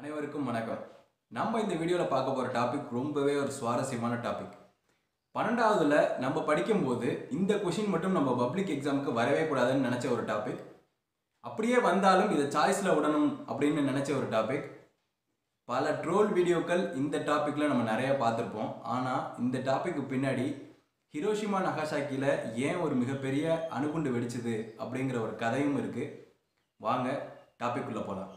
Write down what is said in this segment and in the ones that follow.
அனைவருக்கும் வணக்கம் நம்ம இந்த வீடியோவில் பார்க்க போகிற டாபிக் ரொம்பவே ஒரு சுவாரஸ்யமான டாபிக் பன்னெண்டாவதுல நம்ம படிக்கும்போது இந்த கொஷின் மட்டும் நம்ம பப்ளிக் எக்ஸாமுக்கு வரவே கூடாதுன்னு நினச்ச ஒரு டாபிக் அப்படியே வந்தாலும் இதை சாய்ஸில் விடணும் அப்படின்னு நினச்ச ஒரு டாபிக் பல ட்ரோல் வீடியோக்கள் இந்த டாப்பிக்கில் நம்ம நிறைய பார்த்துருப்போம் ஆனால் இந்த டாபிக்கு பின்னாடி ஹிரோஷிமா நகாசாக்கியில் ஏன் ஒரு மிகப்பெரிய அணுகுண்டு வெடிச்சது அப்படிங்கிற ஒரு கதையும் இருக்குது வாங்க டாபிக் உள்ள போகலாம்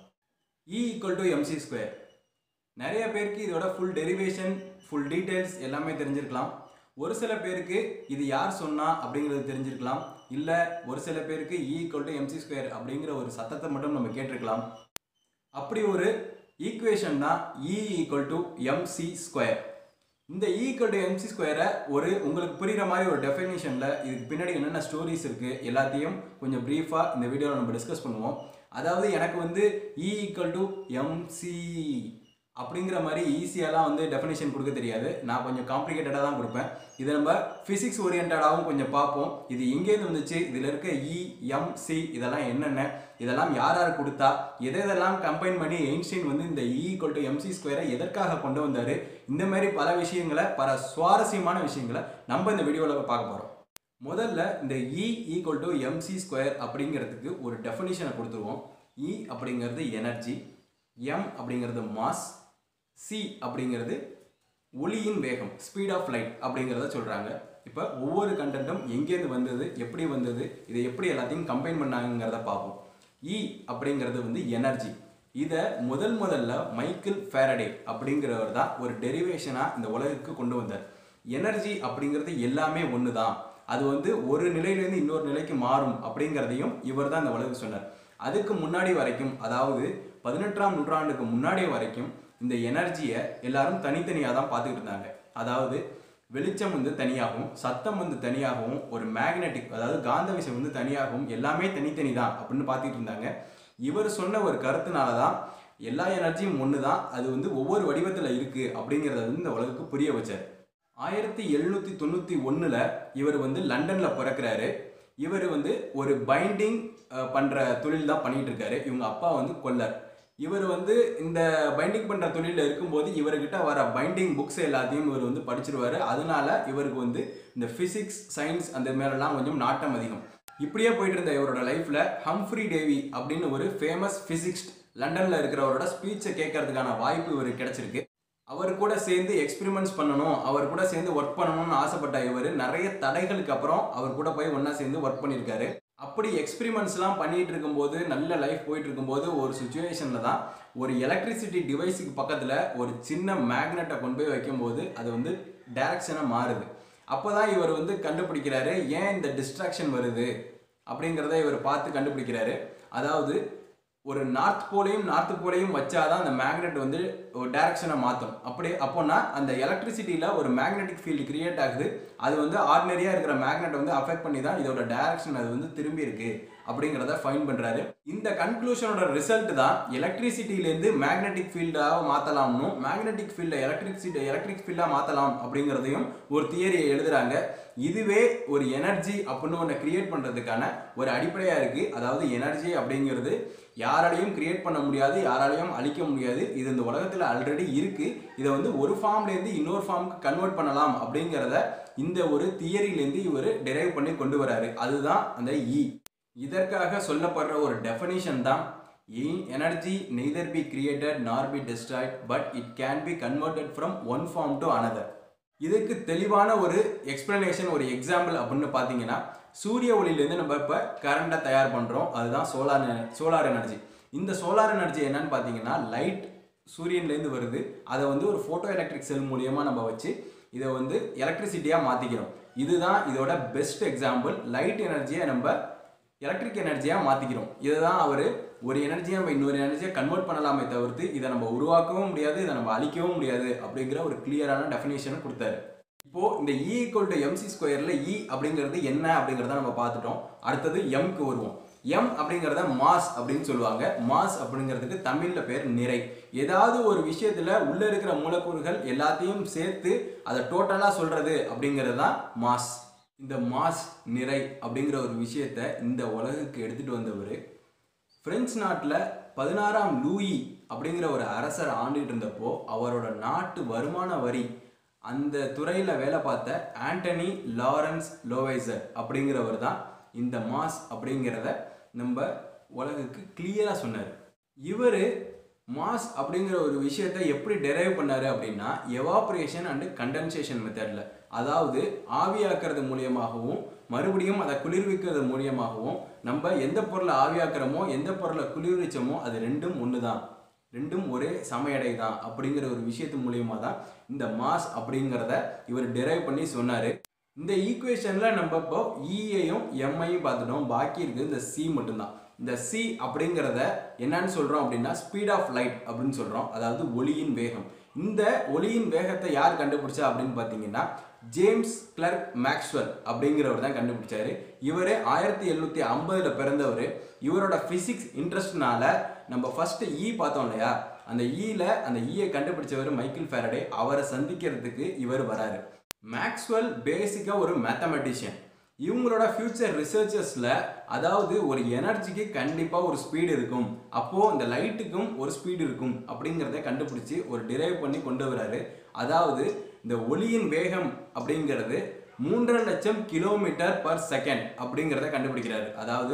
E equal to M C square நிறைய பேருக்கு இதோட ஃபுல் டெரிவேஷன் ஃபுல் டீட்டெயில்ஸ் எல்லாமே தெரிஞ்சிருக்கலாம் ஒரு சில பேருக்கு இது யார் சொன்னா அப்படிங்கிறது தெரிஞ்சிருக்கலாம் இல்லை ஒரு சில பேருக்கு E equal to M C square அப்படிங்கிற ஒரு சத்தத்தை மட்டும் நம்ம கேட்டிருக்கலாம் அப்படி ஒரு ஈக்குவேஷன் தான் E equal to M C square இந்த இ ஈக்குவல் டு எம்சி ஸ்கொயரை ஒரு உங்களுக்கு புரிகிற மாதிரி ஒரு டெஃபினேஷனில் இதுக்கு பின்னாடி என்னென்ன ஸ்டோரிஸ் இருக்குது எல்லாத்தையும் கொஞ்சம் ப்ரீஃபாக இந்த வீடியோவில் நம்ம டிஸ்கஸ் பண்ணுவோம் அதாவது எனக்கு வந்து இ ஈக்குவல் டு எம்சி அப்படிங்கிற மாதிரி ஈஸியாலாம் வந்து டெஃபினேஷன் கொடுக்க தெரியாது நான் கொஞ்சம் காம்ப்ளிகேட்டடாக தான் கொடுப்பேன் இதை நம்ம ஃபிசிக்ஸ் ஓரியன்டாகவும் கொஞ்சம் பார்ப்போம் இது எங்கேருந்து வந்துச்சு இதில் இருக்க இ எம் சி இதெல்லாம் என்னென்ன இதெல்லாம் யார் யார் கொடுத்தா எதை எதெல்லாம் கம்பைன் பண்ணி எயின்ஸ்டைன் வந்து இந்த இ ஈக்குவல் டு எம்சி ஸ்கொயரை எதற்காக கொண்டு வந்தார் இந்த மாதிரி பல விஷயங்களை பல சுவாரஸ்யமான விஷயங்களை நம்ம இந்த வீடியோவில் பார்க்க போகிறோம் முதல்ல இந்த E equal to M C square அப்படிங்கிறதுக்கு ஒரு டெஃபினிஷனை கொடுத்துருவோம் இ அப்படிங்கிறது எனர்ஜி எம் அப்படிங்கிறது மாஸ் சி அப்படிங்கிறது ஒளியின் வேகம் ஸ்பீட் ஆஃப் லைட் அப்படிங்கிறத சொல்கிறாங்க இப்போ ஒவ்வொரு கண்டென்ட்டும் எங்கேருந்து வந்தது எப்படி வந்தது இதை எப்படி எல்லாத்தையும் கம்பைன் பண்ணாங்கிறத பார்ப்போம் இ அப்படிங்கிறது வந்து எனர்ஜி இதை முதல் முதல்ல மைக்கேல் ஃபேரடே அப்படிங்கிறவர் தான் ஒரு டெரிவேஷனாக இந்த உலகுக்கு கொண்டு வந்தார் எனர்ஜி அப்படிங்கிறது எல்லாமே ஒன்று தான் அது வந்து ஒரு நிலையிலேருந்து இன்னொரு நிலைக்கு மாறும் அப்படிங்கிறதையும் இவர் தான் இந்த உலகு சொன்னார் அதுக்கு முன்னாடி வரைக்கும் அதாவது பதினெட்டாம் நூற்றாண்டுக்கு முன்னாடி வரைக்கும் இந்த எனர்ஜியை எல்லாரும் தனித்தனியாக தான் பார்த்துக்கிட்டு இருந்தாங்க அதாவது வெளிச்சம் வந்து தனியாகவும் சத்தம் வந்து தனியாகவும் ஒரு மேக்னெட்டிக் அதாவது காந்த விஷயம் வந்து தனியாகவும் எல்லாமே தனித்தனி தான் அப்படின்னு பார்த்துட்டு இருந்தாங்க இவர் சொன்ன ஒரு கருத்துனால தான் எல்லா எனர்ஜியும் ஒன்று தான் அது வந்து ஒவ்வொரு வடிவத்தில் இருக்குது அப்படிங்கிறத வந்து இந்த உலகுக்கு புரிய வச்சார் ஆயிரத்தி எழுநூற்றி தொண்ணூற்றி ஒன்றில் இவர் வந்து லண்டனில் பிறக்கிறாரு இவர் வந்து ஒரு பைண்டிங் பண்ணுற தொழில் தான் பண்ணிகிட்டு இருக்காரு இவங்க அப்பா வந்து கொல்லர் இவர் வந்து இந்த பைண்டிங் பண்ணுற தொழிலில் இருக்கும்போது இவர்கிட்ட வர பைண்டிங் புக்ஸ் எல்லாத்தையும் இவர் வந்து படிச்சிருவாரு அதனால இவருக்கு வந்து இந்த ஃபிசிக்ஸ் சயின்ஸ் அந்த மேலெல்லாம் கொஞ்சம் நாட்டம் அதிகம் இப்படியே போயிட்டு இருந்த இவரோட லைஃப்பில் ஹம்ஃப்ரி டேவி அப்படின்னு ஒரு ஃபேமஸ் ஃபிசிக்ஸ்ட் லண்டனில் இருக்கிறவரோட ஸ்பீச்சை கேட்கறதுக்கான வாய்ப்பு இவருக்கு கிடைச்சிருக்கு அவர் கூட சேர்ந்து எக்ஸ்பெரிமெண்ட்ஸ் பண்ணணும் அவர் கூட சேர்ந்து ஒர்க் பண்ணணும்னு ஆசைப்பட்ட இவர் நிறைய தடைகளுக்கு அப்புறம் அவர் கூட போய் ஒன்றா சேர்ந்து ஒர்க் பண்ணியிருக்காரு அப்படி எக்ஸ்பெரிமெண்ட்ஸ்லாம் பண்ணிட்டு இருக்கும்போது நல்ல லைஃப் போயிட்டு இருக்கும்போது ஒரு சுச்சுவேஷனில் தான் ஒரு எலக்ட்ரிசிட்டி டிவைஸுக்கு பக்கத்தில் ஒரு சின்ன மேக்னெட்டை கொண்டு போய் வைக்கும்போது அது வந்து டைரக்ஷனாக மாறுது அப்போ தான் இவர் வந்து கண்டுபிடிக்கிறாரு ஏன் இந்த டிஸ்ட்ராக்ஷன் வருது அப்படிங்கிறத இவர் பார்த்து கண்டுபிடிக்கிறாரு அதாவது ஒரு நார்த் போலையும் நார்த் போலையும் வச்சாதான் அந்த மேக்னெட் வந்து ஒரு டைரக்ஷனை மாற்றும் அப்படி அப்போனா அந்த எலக்ட்ரிசிட்டியில் ஒரு மேக்னெட்டிக் ஃபீல்டு கிரியேட் ஆகுது அது வந்து ஆர்டினரியாக இருக்கிற மேக்னெட்டை வந்து அஃபெக்ட் பண்ணி தான் இதோட டைரக்ஷன் அது வந்து திரும்பி இருக்கு அப்படிங்கிறத ஃபைன் பண்ணுறாரு இந்த கன்க்ளூஷனோட ரிசல்ட் தான் எலக்ட்ரிசிட்டிலேருந்து மேக்னெட்டிக் ஃபீல்டாக மாற்றலாம்னும் மேக்னெட்டிக் ஃபீல்டை எலக்ட்ரிசிட்டி எலக்ட்ரிக் ஃபீல்டாக மாற்றலாம் அப்படிங்கிறதையும் ஒரு தியரியை எழுதுறாங்க இதுவே ஒரு எனர்ஜி அப்படின்னு ஒன்று கிரியேட் பண்ணுறதுக்கான ஒரு அடிப்படையாக இருக்குது அதாவது எனர்ஜி அப்படிங்கிறது யாராலையும் கிரியேட் பண்ண முடியாது யாராலையும் அழிக்க முடியாது இது இந்த உலகத்தில் ஆல்ரெடி இருக்குது இதை வந்து ஒரு ஃபார்ம்லேருந்து இன்னொரு ஃபார்முக்கு கன்வெர்ட் பண்ணலாம் அப்படிங்கிறத இந்த ஒரு தியரியிலேருந்து இவர் டெரைவ் பண்ணி கொண்டு வராரு அதுதான் அந்த இ இதற்காக சொல்லப்படுற ஒரு டெஃபனிஷன் தான் energy neither be created nor be destroyed but it can be converted from one form to another இதுக்கு தெளிவான ஒரு எக்ஸ்பிளனேஷன் ஒரு எக்ஸாம்பிள் அப்படின்னு பார்த்தீங்கன்னா சூரிய ஒளியிலேருந்து நம்ம இப்போ கரண்ட்டை தயார் பண்ணுறோம் அதுதான் சோலார் சோலார் எனர்ஜி இந்த சோலார் எனர்ஜி என்னன்னு பார்த்தீங்கன்னா லைட் சூரியன்லேருந்து வருது அதை வந்து ஒரு ஃபோட்டோ எலக்ட்ரிக் செல் மூலியமாக நம்ம வச்சு இதை வந்து எலக்ட்ரிசிட்டியாக மாற்றிக்கிறோம் இதுதான் இதோட பெஸ்ட் எக்ஸாம்பிள் லைட் எனர்ஜியை நம்ம எலக்ட்ரிக் எனர்ஜியாக மாற்றிக்கிறோம் இதை தான் அவர் ஒரு எனர்ஜியை நம்ம இன்னொரு எனர்ஜியை கன்வெர்ட் பண்ணலாமே தவிர்த்து இதை நம்ம உருவாக்கவும் முடியாது இதை நம்ம அழிக்கவும் முடியாது அப்படிங்கிற ஒரு கிளியரான டெஃபினேஷனை கொடுத்தாரு இப்போ இந்த இ ஈக்குவல் டு எம்சி ஸ்கொயரில் இ அப்படிங்கிறது என்ன அப்படிங்கிறத நம்ம பார்த்துட்டோம் அடுத்தது எம்க்கு வருவோம் எம் அப்படிங்கிறத மாஸ் அப்படின்னு சொல்லுவாங்க மாஸ் அப்படிங்கிறதுக்கு தமிழில் பேர் நிறை ஏதாவது ஒரு விஷயத்தில் உள்ளே இருக்கிற மூலக்கூறுகள் எல்லாத்தையும் சேர்த்து அதை டோட்டலாக சொல்கிறது அப்படிங்கிறது தான் மாஸ் இந்த மாஸ் நிறை அப்படிங்கிற ஒரு விஷயத்த இந்த உலகுக்கு எடுத்துகிட்டு வந்தவர் பிரெஞ்சு நாட்டில் பதினாறாம் லூயி அப்படிங்கிற ஒரு அரசர் ஆண்டுகிட்டு இருந்தப்போ அவரோட நாட்டு வருமான வரி அந்த துறையில் வேலை பார்த்த ஆண்டனி லாரன்ஸ் லோவைசர் அப்படிங்கிறவர் தான் இந்த மாஸ் அப்படிங்கிறத நம்ம உலகுக்கு கிளியராக சொன்னார் இவர் மாஸ் அப்படிங்கிற ஒரு விஷயத்தை எப்படி டெரைவ் பண்ணாரு அப்படின்னா எவாப்ரேஷன் அண்டு கண்டென்சேஷன் மெத்தடில் அதாவது ஆவியாக்குறது மூலியமாகவும் மறுபடியும் அதை குளிர்விக்கிறது மூலியமாகவும் நம்ம எந்த பொருளை ஆவியாக்குறோமோ எந்த பொருளை குளிர்விச்சோமோ அது ரெண்டும் ஒன்று தான் ரெண்டும் ஒரே சமையடை தான் அப்படிங்கிற ஒரு விஷயத்து மூலியமா தான் இந்த மாஸ் அப்படிங்கிறத இவர் டெரைவ் பண்ணி சொன்னார் இந்த ஈக்குவேஷனில் நம்ம இப்போ இயையும் எம்ஐயும் பார்த்துட்டோம் பாக்கி இருக்குது இந்த சி மட்டும்தான் இந்த சி அப்படிங்கிறத என்னன்னு சொல்கிறோம் அப்படின்னா ஸ்பீட் ஆஃப் லைட் அப்படின்னு சொல்கிறோம் அதாவது ஒளியின் வேகம் இந்த ஒளியின் வேகத்தை யார் கண்டுபிடிச்சா அப்படின்னு பார்த்தீங்கன்னா ஜேம்ஸ் கிளர்க் மேக்ஸ்வெல் அப்படிங்கிறவர் தான் கண்டுபிடிச்சாரு இவர் ஆயிரத்தி எழுநூற்றி ஐம்பதில் பிறந்தவர் இவரோட ஃபிசிக்ஸ் இன்ட்ரெஸ்ட்னால நம்ம ஃபர்ஸ்ட் இ பார்த்தோம் இல்லையா அந்த ஈல அந்த ஈயை கண்டுபிடிச்சவர் மைக்கேல் ஃபேரடே அவரை சந்திக்கிறதுக்கு இவர் வராரு மேக்ஸ்வெல் பேசிக்காக ஒரு மேத்தமெட்டிஷியன் இவங்களோட ஃபியூச்சர் ரிசர்ச்சர்ஸில் அதாவது ஒரு எனர்ஜிக்கு கண்டிப்பாக ஒரு ஸ்பீடு இருக்கும் அப்போது இந்த லைட்டுக்கும் ஒரு ஸ்பீடு இருக்கும் அப்படிங்கிறத கண்டுபிடிச்சி ஒரு டிரைவ் பண்ணி கொண்டு வராரு அதாவது இந்த ஒளியின் வேகம் அப்படிங்கிறது மூன்றரை லட்சம் கிலோமீட்டர் பர் செகண்ட் அப்படிங்கிறத கண்டுபிடிக்கிறாரு அதாவது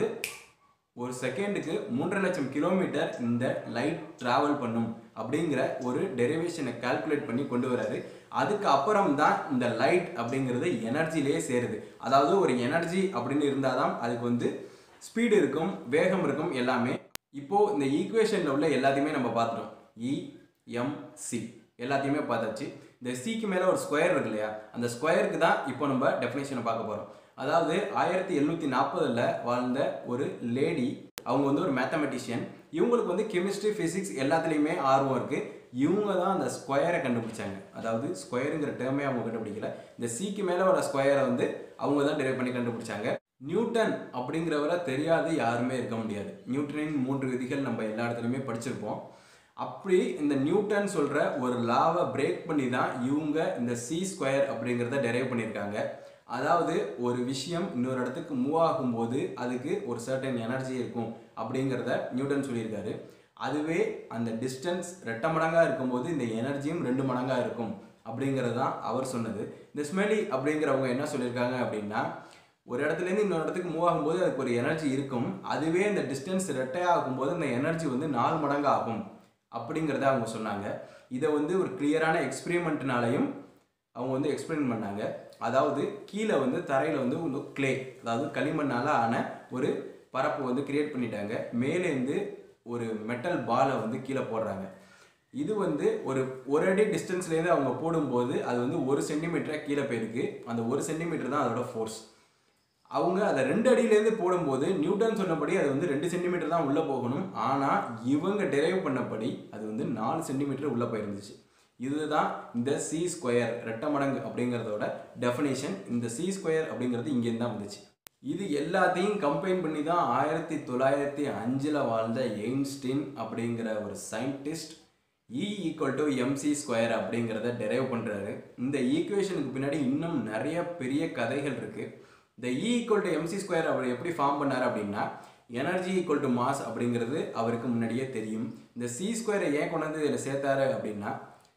ஒரு செகண்டுக்கு மூன்றரை லட்சம் கிலோமீட்டர் இந்த லைட் ட்ராவல் பண்ணும் அப்படிங்கிற ஒரு டெரிவேஷனை கால்குலேட் பண்ணி கொண்டு வராரு அதுக்கு அப்புறம் தான் இந்த லைட் அப்படிங்கிறது எனர்ஜிலேயே சேருது அதாவது ஒரு எனர்ஜி அப்படின்னு இருந்தால் தான் அதுக்கு வந்து ஸ்பீடு இருக்கும் வேகம் இருக்கும் எல்லாமே இப்போ இந்த ஈக்குவேஷனில் உள்ள எல்லாத்தையுமே நம்ம பார்த்துட்டோம் இ எம் சி எல்லாத்தையுமே பார்த்தாச்சு இந்த சிக்கு மேலே ஒரு ஸ்கொயர் இருக்கு இல்லையா அந்த ஸ்கொயருக்கு தான் இப்போ நம்ம டெஃபினேஷனை பார்க்க போகிறோம் அதாவது ஆயிரத்தி எழுநூற்றி நாற்பதில் வாழ்ந்த ஒரு லேடி அவங்க வந்து ஒரு மேத்தமெட்டிஷியன் இவங்களுக்கு வந்து கெமிஸ்ட்ரி ஃபிசிக்ஸ் எல்லாத்துலேயுமே ஆர்வம் இருக்குது இவங்க தான் அந்த ஸ்கொயரை கண்டுபிடிச்சாங்க அதாவது ஸ்கொயருங்கிற டேர்மே அவங்க கண்டுபிடிக்கல இந்த சிக்கு மேலே வர ஸ்கொயரை வந்து அவங்க தான் டிரைவ் பண்ணி கண்டுபிடிச்சாங்க நியூட்டன் அப்படிங்கிறவரை தெரியாது யாருமே இருக்க முடியாது நியூட்டனின் மூன்று விதிகள் நம்ம எல்லா இடத்துலையுமே படிச்சிருப்போம் அப்படி இந்த நியூட்டன் சொல்கிற ஒரு லாவை பிரேக் பண்ணி தான் இவங்க இந்த சி ஸ்கொயர் அப்படிங்கிறத டெரைவ் பண்ணியிருக்காங்க அதாவது ஒரு விஷயம் இன்னொரு இடத்துக்கு மூவ் ஆகும்போது அதுக்கு ஒரு சர்டன் எனர்ஜி இருக்கும் அப்படிங்கிறத நியூட்டன் சொல்லியிருக்காரு அதுவே அந்த டிஸ்டன்ஸ் ரெட்ட மடங்காக இருக்கும்போது இந்த எனர்ஜியும் ரெண்டு மடங்காக இருக்கும் அப்படிங்கிறது தான் அவர் சொன்னது இந்த ஸ்மெலி அப்படிங்கிறவங்க என்ன சொல்லியிருக்காங்க அப்படின்னா ஒரு இடத்துலேருந்து இன்னொரு இடத்துக்கு மூவ் ஆகும்போது அதுக்கு ஒரு எனர்ஜி இருக்கும் அதுவே இந்த டிஸ்டன்ஸ் ரெட்டை ஆகும்போது அந்த எனர்ஜி வந்து நாலு மடங்கு ஆகும் அப்படிங்கிறத அவங்க சொன்னாங்க இதை வந்து ஒரு கிளியரான எக்ஸ்பிரிமெண்ட்னாலையும் அவங்க வந்து எக்ஸ்பிளைன் பண்ணாங்க அதாவது கீழே வந்து தரையில் வந்து ஒரு கிளே அதாவது களிமண்ணால் ஆன ஒரு பரப்பு வந்து கிரியேட் பண்ணிட்டாங்க மேலேருந்து ஒரு மெட்டல் பாலை வந்து கீழே போடுறாங்க இது வந்து ஒரு ஒரு அடி டிஸ்டன்ஸ்லேருந்து அவங்க போடும்போது அது வந்து ஒரு சென்டிமீட்டராக கீழே போயிருக்கு அந்த ஒரு சென்டிமீட்டர் தான் அதோட ஃபோர்ஸ் அவங்க அதை ரெண்டு அடியிலேருந்து போடும்போது நியூட்டன் சொன்னபடி அது வந்து ரெண்டு சென்டிமீட்டர் தான் உள்ளே போகணும் ஆனால் இவங்க டெரைவ் பண்ணபடி அது வந்து நாலு சென்டிமீட்டர் உள்ளே போயிருந்துச்சு இதுதான் இந்த சி ஸ்கொயர் ரெட்ட மடங்கு அப்படிங்கிறதோட டெஃபினேஷன் இந்த சி ஸ்கொயர் அப்படிங்கிறது இங்கேருந்து தான் வந்துச்சு இது எல்லாத்தையும் கம்பைன் பண்ணி தான் ஆயிரத்தி தொள்ளாயிரத்தி அஞ்சில் வாழ்ந்த எயின்ஸ்டீன் அப்படிங்கிற ஒரு scientist E equal to M C square அப்படிங்கிறத டெரைவ் பண்ணுறாரு இந்த ஈக்குவேஷனுக்கு பின்னாடி இன்னும் நிறைய பெரிய கதைகள் இருக்குது இந்த E equal to M C square அவர் எப்படி ஃபார்ம் பண்ணார் அப்படின்னா எனர்ஜி ஈக்குவல் டு மாஸ் அப்படிங்கிறது அவருக்கு முன்னாடியே தெரியும் இந்த சி ஸ்கொயரை ஏன் கொண்டு வந்து இதில் சேர்த்தாரு அப்படின்னா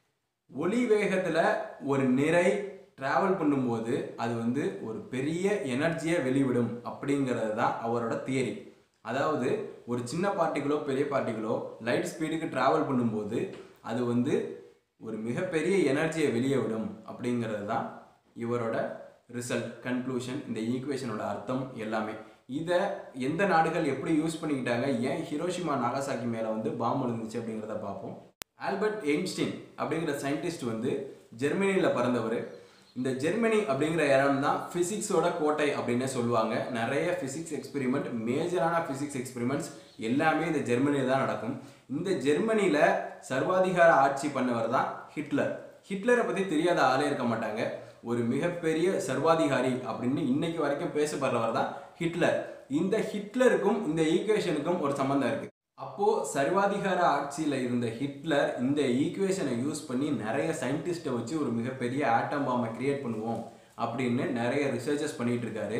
ஒளி வேகத்தில் ஒரு நிறை ட்ராவல் பண்ணும்போது அது வந்து ஒரு பெரிய எனர்ஜியை வெளிவிடும் அப்படிங்கிறது தான் அவரோட தியரி அதாவது ஒரு சின்ன பார்ட்டிகளோ பெரிய பார்ட்டிகளோ லைட் ஸ்பீடுக்கு ட்ராவல் பண்ணும்போது அது வந்து ஒரு மிகப்பெரிய எனர்ஜியை வெளியே விடும் அப்படிங்கிறது தான் இவரோட ரிசல்ட் கன்க்ளூஷன் இந்த ஈக்குவேஷனோட அர்த்தம் எல்லாமே இதை எந்த நாடுகள் எப்படி யூஸ் பண்ணிக்கிட்டாங்க ஏன் ஹிரோஷிமா நாகசாக்கி மேலே வந்து பாம்பு விழுந்துச்சு அப்படிங்கிறத பார்ப்போம் ஆல்பர்ட் எயின்ஸ்டீன் அப்படிங்கிற சயின்டிஸ்ட் வந்து ஜெர்மனியில் பிறந்தவர் இந்த ஜெர்மனி அப்படிங்கிற இடம் தான் ஃபிசிக்ஸோட கோட்டை அப்படின்னே சொல்லுவாங்க நிறைய ஃபிசிக்ஸ் எக்ஸ்பெரிமெண்ட் மேஜரான ஃபிசிக்ஸ் எக்ஸ்பெரிமெண்ட்ஸ் எல்லாமே இந்த ஜெர்மனியில் தான் நடக்கும் இந்த ஜெர்மனியில் சர்வாதிகார ஆட்சி பண்ணவர் தான் ஹிட்லர் ஹிட்லரை பற்றி தெரியாத ஆளே இருக்க மாட்டாங்க ஒரு மிகப்பெரிய சர்வாதிகாரி அப்படின்னு இன்னைக்கு வரைக்கும் பேசப்படுறவர் தான் ஹிட்லர் இந்த ஹிட்லருக்கும் இந்த ஈக்குவேஷனுக்கும் ஒரு சம்மந்தம் இருக்கு அப்போ சர்வாதிகார ஆட்சியில் இருந்த ஹிட்லர் இந்த ஈக்குவேஷனை யூஸ் பண்ணி நிறைய சயின்டிஸ்ட்டை வச்சு ஒரு மிகப்பெரிய ஆட்டம் பாம்பை கிரியேட் பண்ணுவோம் அப்படின்னு நிறைய ரிசர்ச்சஸ் பண்ணிட்டு இருக்காரு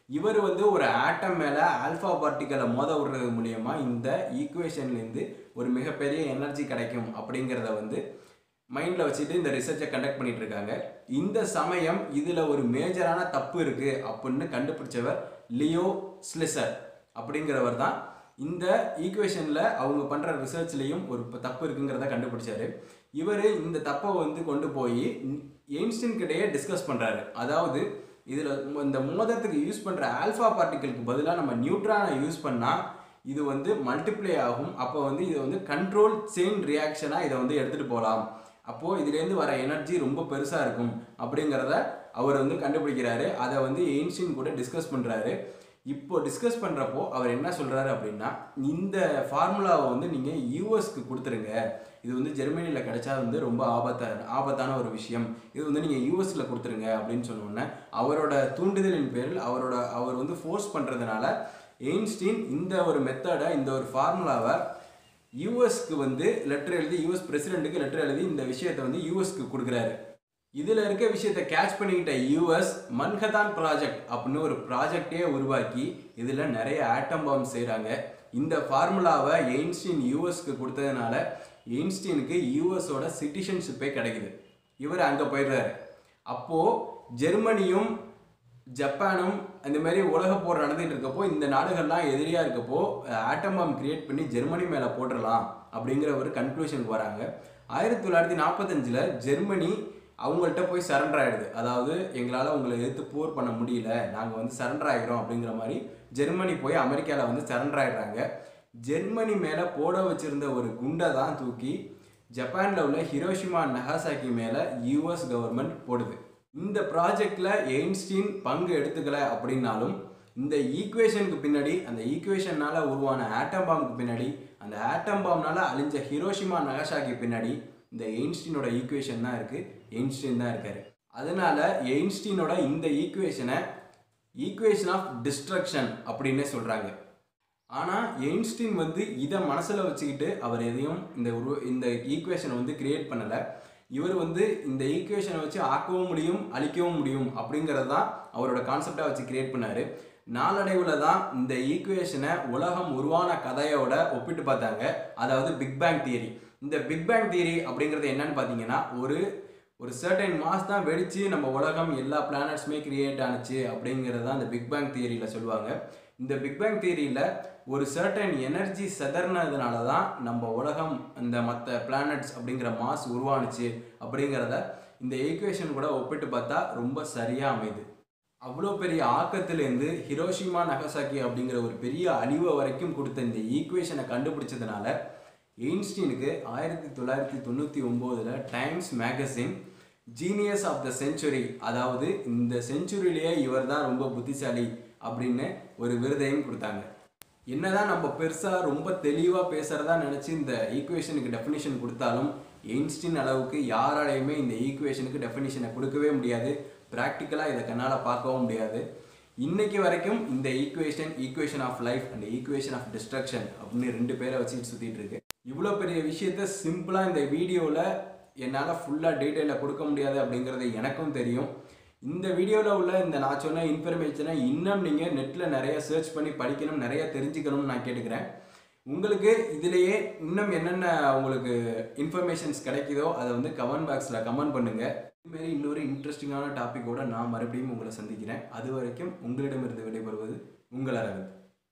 இவர் வந்து ஒரு ஆட்டம் மேலே ஆல்ஃபா பார்ட்டிக்கலை மோத விடுறது மூலியமா இந்த ஈக்குவேஷன்லேருந்து ஒரு மிகப்பெரிய எனர்ஜி கிடைக்கும் அப்படிங்கிறத வந்து மைண்டில் வச்சுட்டு இந்த ரிசர்ச்சை கண்டக்ட் பண்ணிட்டு இருக்காங்க இந்த சமயம் இதில் ஒரு மேஜரான தப்பு இருக்குது அப்படின்னு கண்டுபிடிச்சவர் லியோ ஸ்லிசர் அப்படிங்கிறவர் தான் இந்த ஈக்குவேஷனில் அவங்க பண்ணுற ரிசர்ச்லேயும் ஒரு ப- தப்பு இருக்குங்கிறத கண்டுபிடிச்சாரு இவர் இந்த தப்பை வந்து கொண்டு போய் எயின்ஸ்டின் கிட்டேயே டிஸ்கஸ் பண்ணுறாரு அதாவது இதில் இந்த மோதத்துக்கு யூஸ் பண்ணுற ஆல்ஃபா பார்ட்டிகளுக்கு பதிலாக நம்ம நியூட்ரானை யூஸ் பண்ணால் இது வந்து மல்டிப்ளை ஆகும் அப்போ வந்து இது வந்து கண்ட்ரோல் செயின் ரியாக்ஷனாக இதை வந்து எடுத்துகிட்டு போகலாம் அப்போது இதுலேருந்து வர எனர்ஜி ரொம்ப பெருசாக இருக்கும் அப்படிங்கிறத அவர் வந்து கண்டுபிடிக்கிறாரு அதை வந்து எயின்ஸ்டின் கூட டிஸ்கஸ் பண்ணுறாரு இப்போ டிஸ்கஸ் பண்ணுறப்போ அவர் என்ன சொல்கிறாரு அப்படின்னா இந்த ஃபார்முலாவை வந்து நீங்கள் யூஎஸ்க்கு கொடுத்துருங்க இது வந்து ஜெர்மனியில் கிடைச்சா வந்து ரொம்ப ஆபத்தான ஆபத்தான ஒரு விஷயம் இது வந்து நீங்கள் யூஎஸில் கொடுத்துருங்க அப்படின்னு சொன்னோன்னே அவரோட தூண்டுதலின் பேரில் அவரோட அவர் வந்து ஃபோர்ஸ் பண்ணுறதுனால எயின்ஸ்டீன் இந்த ஒரு மெத்தடை இந்த ஒரு ஃபார்முலாவை யூஎஸ்க்கு வந்து லெட்டர் எழுதி யூஎஸ் பிரசிடென்ட்டுக்கு லெட்டர் எழுதி இந்த விஷயத்தை வந்து யூஎஸ்க்கு கொடுக்குறாரு இதில் இருக்க விஷயத்தை கேட்ச் பண்ணிக்கிட்ட யூஎஸ் மன்ஹதான் ப்ராஜெக்ட் அப்படின்னு ஒரு ப்ராஜெக்டே உருவாக்கி இதில் நிறைய ஆட்டம் பாம் செய்கிறாங்க இந்த ஃபார்முலாவை எயின்ஸ்டீன் யூஎஸ்க்கு கொடுத்ததுனால எயின்ஸ்டீனுக்கு யூஎஸோட சிட்டிசன்ஷிப்பே கிடைக்குது இவர் அங்கே போயிடுறாரு அப்போது ஜெர்மனியும் ஜப்பானும் இந்த மாதிரி உலக போர் நடந்துட்டு இருக்கப்போ இந்த நாடுகள்லாம் எதிரியாக இருக்கப்போ ஆட்டம் பாம் கிரியேட் பண்ணி ஜெர்மனி மேலே போட்டுடலாம் அப்படிங்கிற ஒரு கன்க்ளூஷனுக்கு வராங்க ஆயிரத்தி தொள்ளாயிரத்தி நாற்பத்தஞ்சில் ஜெர்மனி அவங்கள்ட்ட போய் சரண்டர் ஆயிடுது அதாவது எங்களால் உங்களை எதிர்த்து போர் பண்ண முடியல நாங்கள் வந்து சரண்டர் ஆகிறோம் அப்படிங்கிற மாதிரி ஜெர்மனி போய் அமெரிக்காவில் வந்து சரண்டர் ஆயிடுறாங்க ஜெர்மனி மேலே போட வச்சிருந்த ஒரு குண்டை தான் தூக்கி ஜப்பானில் உள்ள ஹிரோஷிமா நகாசாக்கி மேலே யூஎஸ் கவர்மெண்ட் போடுது இந்த ப்ராஜெக்டில் எயின்ஸ்டீன் பங்கு எடுத்துக்கல அப்படின்னாலும் இந்த ஈக்குவேஷனுக்கு பின்னாடி அந்த ஈக்குவேஷனால உருவான ஆட்டம் பாம்புக்கு பின்னாடி அந்த ஆட்டம் பாம்னால அழிஞ்ச ஹிரோஷிமா நகாசாக்கி பின்னாடி இந்த எயின்ஸ்டீனோட ஈக்குவேஷன் தான் இருக்குது எயின்ஸ்டீன் தான் இருக்காரு அதனால எயின்ஸ்டீனோட இந்த ஈக்குவேஷனை ஈக்குவேஷன் ஆஃப் டிஸ்ட்ரக்ஷன் அப்படின்னே சொல்கிறாங்க ஆனால் எயின்ஸ்டீன் வந்து இதை மனசில் வச்சுக்கிட்டு அவர் எதையும் இந்த உரு இந்த ஈக்குவேஷனை வந்து கிரியேட் பண்ணலை இவர் வந்து இந்த ஈக்குவேஷனை வச்சு ஆக்கவும் முடியும் அழிக்கவும் முடியும் அப்படிங்கிறது தான் அவரோட கான்செப்டாக வச்சு கிரியேட் பண்ணார் நாளடைவில் தான் இந்த ஈக்குவேஷனை உலகம் உருவான கதையோட ஒப்பிட்டு பார்த்தாங்க அதாவது பிக் பேங் தியரி இந்த பிக் பேங் தியரி அப்படிங்கிறது என்னன்னு பார்த்தீங்கன்னா ஒரு ஒரு சர்டைன் மாஸ் தான் வெடிச்சு நம்ம உலகம் எல்லா பிளானட்ஸுமே கிரியேட் ஆனுச்சு அப்படிங்கிறது தான் இந்த பிக் பேங் தியரியில் சொல்லுவாங்க இந்த பிக் பேங் தியரியில் ஒரு சர்டன் எனர்ஜி செதறினதுனால தான் நம்ம உலகம் இந்த மற்ற பிளானட்ஸ் அப்படிங்கிற மாஸ் உருவானுச்சு அப்படிங்கிறத இந்த ஈக்குவேஷன் கூட ஒப்பிட்டு பார்த்தா ரொம்ப சரியாக அமையுது அவ்வளோ பெரிய ஆக்கத்திலேருந்து ஹிரோஷிமா நகசாக்கி அப்படிங்கிற ஒரு பெரிய அழிவை வரைக்கும் கொடுத்த இந்த ஈக்குவேஷனை கண்டுபிடிச்சதுனால எயின்ஸ்டீனுக்கு ஆயிரத்தி தொள்ளாயிரத்தி தொண்ணூற்றி ஒம்போதில் Times magazine genius of the century அதாவது இந்த செஞ்சுரியிலேயே இவர் தான் ரொம்ப புத்திசாலி அப்படின்னு ஒரு விருதையும் கொடுத்தாங்க என்னதான் நம்ம பெருசாக ரொம்ப தெளிவாக பேசுகிறதா நினச்சி இந்த ஈக்குவேஷனுக்கு டெஃபினிஷன் கொடுத்தாலும் எயின்ஸ்டீன் அளவுக்கு யாராலையுமே இந்த ஈக்குவேஷனுக்கு டெஃபினிஷனை கொடுக்கவே முடியாது ப்ராக்டிக்கலாக இதை கண்ணால் பார்க்கவும் முடியாது இன்னைக்கு வரைக்கும் இந்த equation equation of life and equation of destruction அப்படின்னு ரெண்டு பேரை வச்சுட்டு சுற்றிட்டு இருக்கு இவ்வளோ பெரிய விஷயத்த சிம்பிளாக இந்த வீடியோவில் என்னால் ஃபுல்லாக டீட்டெயிலாக கொடுக்க முடியாது அப்படிங்கிறது எனக்கும் தெரியும் இந்த வீடியோவில் உள்ள இந்த நான் சொன்ன இன்ஃபர்மேஷனை இன்னும் நீங்கள் நெட்டில் நிறைய சர்ச் பண்ணி படிக்கணும் நிறைய தெரிஞ்சுக்கணும்னு நான் கேட்டுக்கிறேன் உங்களுக்கு இதிலேயே இன்னும் என்னென்ன உங்களுக்கு இன்ஃபர்மேஷன்ஸ் கிடைக்குதோ அதை வந்து கமெண்ட் பாக்ஸில் கமெண்ட் பண்ணுங்கள் இதுமாரி இன்னொரு இன்ட்ரெஸ்டிங்கான டாப்பிக்கோட நான் மறுபடியும் உங்களை சந்திக்கிறேன் அது வரைக்கும் உங்களிடமிருந்து விடைபெறுவது உங்கள் அரவிந்த்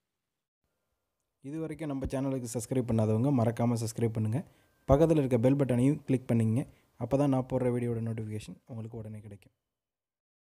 இது வரைக்கும் நம்ம சேனலுக்கு சப்ஸ்கிரைப் பண்ணாதவங்க மறக்காமல் சப்ஸ்கிரைப் பண்ணுங்கள் பக்கத்தில் இருக்க பெல் பட்டனையும் கிளிக் பண்ணிங்க அப்போ தான் நான் போடுற வீடியோட நோட்டிஃபிகேஷன் உங்களுக்கு உடனே கிடைக்கும்